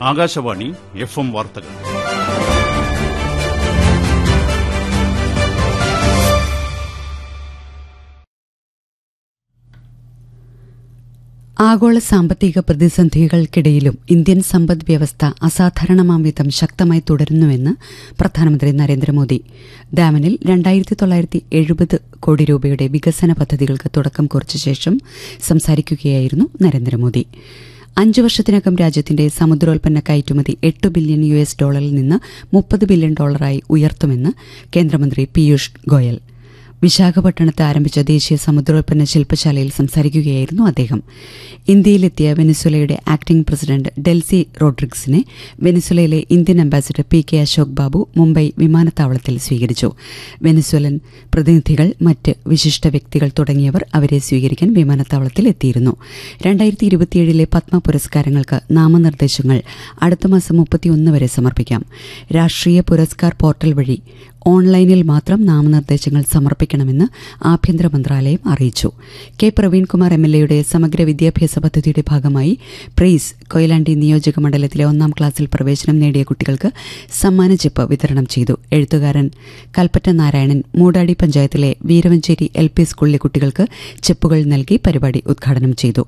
Akashvani F M വാർത്തകൾ ആഗോള സാമ്പത്തിക പ്രതിസന്ധികൾക്കിടയിലും ഇന്ത്യൻ സമ്പദ് വ്യവസ്ഥ അസാധാരണമാം വിധം ശക്തമായി തുടരുന്നുവെന്ന് പ്രധാനമന്ത്രി നരേന്ദ്രമോദി ഡാമനിൽ രണ്ടായിരത്തി തൊള്ളായിരത്തി എഴുപത് കോടി രൂപയുടെ വികസന പദ്ധതികൾക്ക് തുടക്കം കുറിച്ച ശേഷം സംസാരിക്കുകയായിരുന്നു നരേന്ദ്രമോദി അഞ്ചു വർഷത്തിനകം രാജ്യത്തിന്റെ സമുദ്രോൽപ്പന്ന കയറ്റുമതി എട്ട് ബില്യൺ യു എസ് ഡോളറിൽ നിന്ന് മുപ്പത് ബില്യൺ ഡോളറായി ഉയർത്തുമെന്ന് കേന്ദ്രമന്ത്രി പീയൂഷ് ഗോയൽ വിശാഖപട്ടണത്ത് ആരംഭിച്ച ദേശീയ സമുദ്രോൽപ്പന്ന ശില്പശാലയിൽ സംസാരിക്കുകയായിരുന്നു അദ്ദേഹം ഇന്ത്യയിലെത്തിയ വെനിസ്വലയുടെ ആക്ടിംഗ് പ്രസിഡന്റ് ഡെൽസി റോഡ്രിഗ്സിനെ വെനിസ്വലയിലെ Indian ambassador P K Ashok Babu Mumbai വിമാനത്താവളത്തിൽ സ്വീകരിച്ചു വെനിസ്വലൻ പ്രതിനിധികൾ മറ്റ് വിശിഷ്ട വ്യക്തികൾ തുടങ്ങിയവർ അവരെ സ്വീകരിക്കാൻ വിമാനത്താവളത്തിൽ എത്തിയിരുന്നു രണ്ടായിരത്തി ഇരുപത്തിയേഴിലെ പത്മ പുരസ്കാരങ്ങൾക്ക് നാമനിർദ്ദേശങ്ങൾ അടുത്ത മാസം മുപ്പത്തിയൊന്ന് വരെ സമർപ്പിക്കാം രാഷ്ട്രീയ പുരസ്കാർ പോർട്ടൽ വഴി ഓൺലൈനിൽ മാത്രം നാമനിർദ്ദേശങ്ങൾ സമർപ്പിക്കണമെന്ന് ആഭ്യന്തര മന്ത്രാലയം അറിയിച്ചു കെ പ്രവീൺകുമാർ എം എൽ എയുടെ സമഗ്ര വിദ്യാഭ്യാസ പദ്ധതിയുടെ ഭാഗമായി പ്രെയ്സ് കൊയിലാണ്ടി നിയോജക മണ്ഡലത്തിലെ ഒന്നാം ക്ലാസ്സിൽ പ്രവേശനം നേടിയ കുട്ടികൾക്ക് സമ്മാന ചെപ്പ് വിതരണം ചെയ്തു എഴുത്തുകാരൻ കൽപ്പറ്റ നാരായണൻ മൂടാടി പഞ്ചായത്തിലെ വീരവഞ്ചേരി എൽ പി സ്കൂളിലെ കുട്ടികൾക്ക് ചെപ്പുകൾ നൽകി പരിപാടി ഉദ്ഘാടനം ചെയ്തു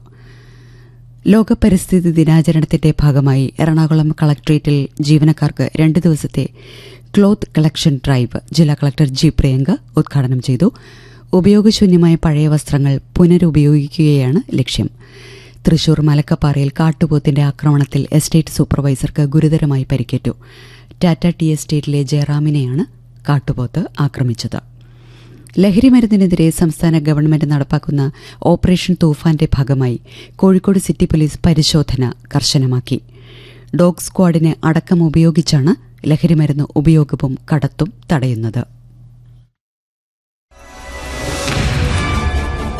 ലോക പരിസ്ഥിതി ദിനാചരണത്തിന്റെ ഭാഗമായി എറണാകുളം കളക്ട്രേറ്റിൽ ജീവനക്കാർക്ക് രണ്ട് ദിവസത്തെ ക്ലോത്ത് കളക്ഷൻ ഡ്രൈവ് ജില്ലാ കളക്ടർ ജി പ്രിയങ്ക ഉദ്ഘാടനം ചെയ്തു ഉപയോഗശൂന്യമായ പഴയ വസ്ത്രങ്ങൾ പുനരുപയോഗിക്കുകയാണ് ലക്ഷ്യം തൃശൂർ മലക്കപ്പാറയിൽ കാട്ടുപോത്തിന്റെ ആക്രമണത്തിൽ എസ്റ്റേറ്റ് സൂപ്പർവൈസർക്ക് ഗുരുതരമായി പരിക്കേറ്റു ടാറ്റ ടി എസ്റ്റേറ്റിലെ ജയറാമിനെയാണ് കാട്ടുപോത്ത് ആക്രമിച്ചത് ലഹരിമരുന്നിനെതിരെ സംസ്ഥാന ഗവൺമെന്റ് നടപ്പാക്കുന്ന ഓപ്പറേഷൻ തൂഫാന്റെ ഭാഗമായി കോഴിക്കോട് സിറ്റി പോലീസ് പരിശോധന കർശനമാക്കി ഡോഗ് സ്ക്വാഡിനെ അടക്കം ഉപയോഗിച്ചാണ് ലഹരിമരുന്ന് ഉപയോഗവും കടത്തും തടയുന്നത്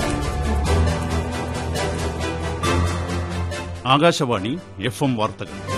ആകാശവാണി എഫ് എം വാർത്തകൾ